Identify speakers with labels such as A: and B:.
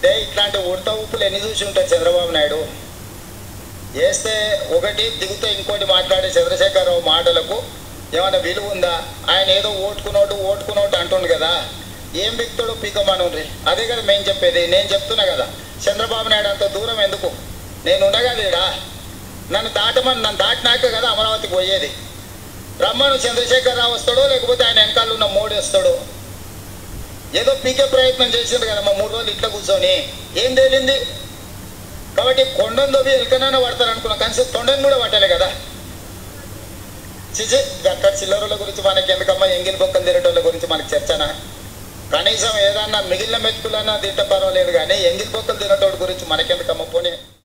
A: అంటే ఇట్లాంటి ఉడత ఉప్పులు ఎన్ని చూసి ఉంటాయి చంద్రబాబు నాయుడు వేస్తే ఒకటి దిగుతే ఇంకోటి మాట్లాడే చంద్రశేఖరరావు మాటలకు ఏమైనా విలువ ఉందా ఆయన ఏదో ఓటుకున్నోటు ఓటుకున్నోటు అంటుండు కదా ఏం బిక్తాడో పీకమనుండ్రి అదే కదా మేము చెప్పేది నేను చెప్తున్నా కదా చంద్రబాబు నాయుడు అంత దూరం ఎందుకు నేను ఉండగలేడా నన్ను దాటమని నన్ను దాటినాక కదా అమరావతికి పోయేది రమ్మను చంద్రశేఖరరావు వస్తాడో లేకపోతే ఆయన వెనకాల ఉన్న మోడీ వస్తాడో ఏదో పీకే ప్రయత్నం చేసిండ్రు కదా మా మూడు రోజులు ఇంట్లో కూర్చొని ఏం తేలింది కాబట్టి కొండను దొబ్బి ఎలకనైనా పడతారు అనుకున్నా కానీ తొండను కూడా పట్టాలి కదా చిచి అక్కడ చిల్లరుల గురించి మనకి ఎందుకమ్మా ఎంగిల్ బొక్కలు తిరగటోళ్ళ గురించి మనకి చర్చనా కనీసం ఏదన్నా మిగిలిన మెతుకులన్నా తింటే పర్వాలేదు కానీ ఎంగిల్ బొక్కలు తినటోడి గురించి మనకెందుకమ్మా పోనీ